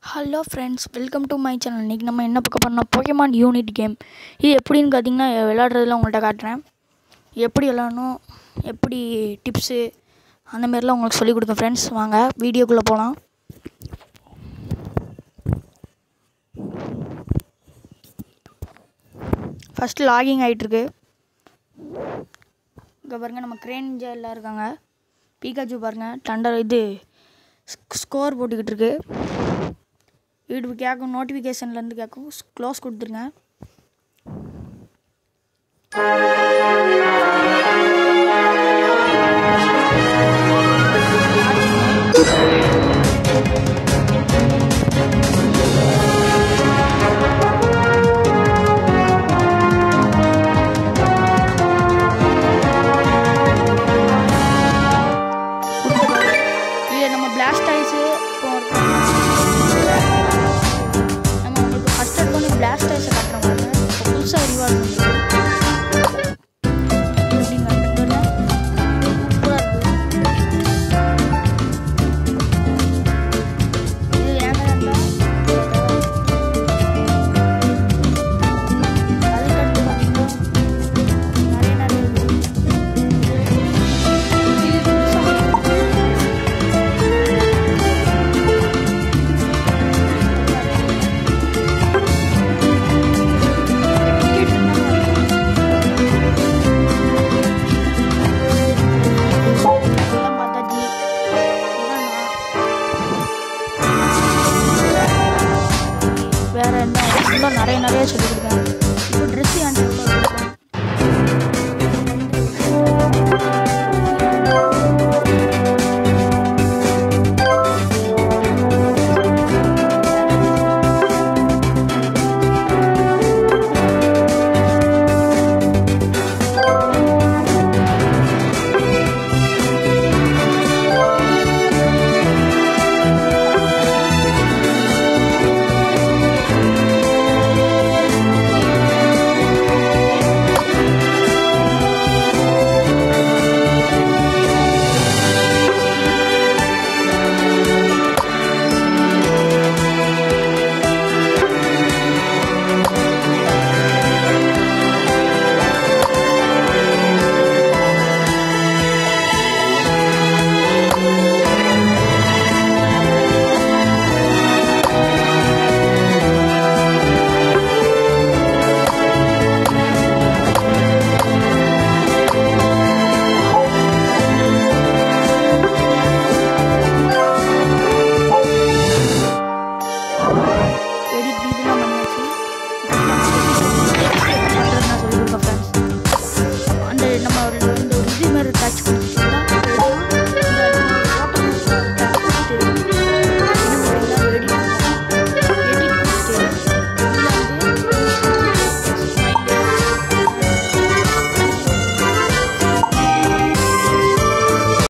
hello friends welcome to my channel இன்றைக்கி நம்ம என்ன பார்க்க போறோம்னா போக்கேமான் யூனிட் கேம் இது எப்படின்னு பார்த்தீங்கன்னா விளாட்றதுலாம் உங்கள்கிட்ட காட்டுறேன் எப்படி விளாடணும் எப்படி டிப்ஸு அந்த மாதிரிலாம் உங்களுக்கு சொல்லிக் கொடுத்தேன் ஃப்ரெண்ட்ஸ் வாங்க வீடியோக்குள்ளே போகலாம் ஃபஸ்ட்டு லாகிங் ஆகிட்டுருக்கு இங்கே பாருங்கள் நம்ம கிரேன் எல்லாம் இருக்காங்க பீகாச்சு பாருங்கள் டண்டர் இது ஸ்கோர் போட்டுக்கிட்டு இருக்கு இது கேட்கும் நோட்டிஃபிகேஷன்லேருந்து கேட்கும் க்ளோஸ் கொடுத்துருங்க இது நம்ம பிளாஸ்ட் ஆயிஸு நம்ம உங்களுக்கு ஃபஸ்ட் எடுத்தோன்னே பிளாஸ்ட் ஆயிஸை காட்டுறோம் பாருங்க இப்போ புதுசாக ரிவார்டு எப்படிங்க சூப்பராக இருக்குது இது ஏங்க இருந்தால் அதுக்கடுத்து பார்த்தீங்கன்னா நிறைய நிறைய இருக்குது இது புதுசாக வேற என்ன ஃபுல்லாக நிறைய நிறைய சொல்லி கொடுத்தாங்க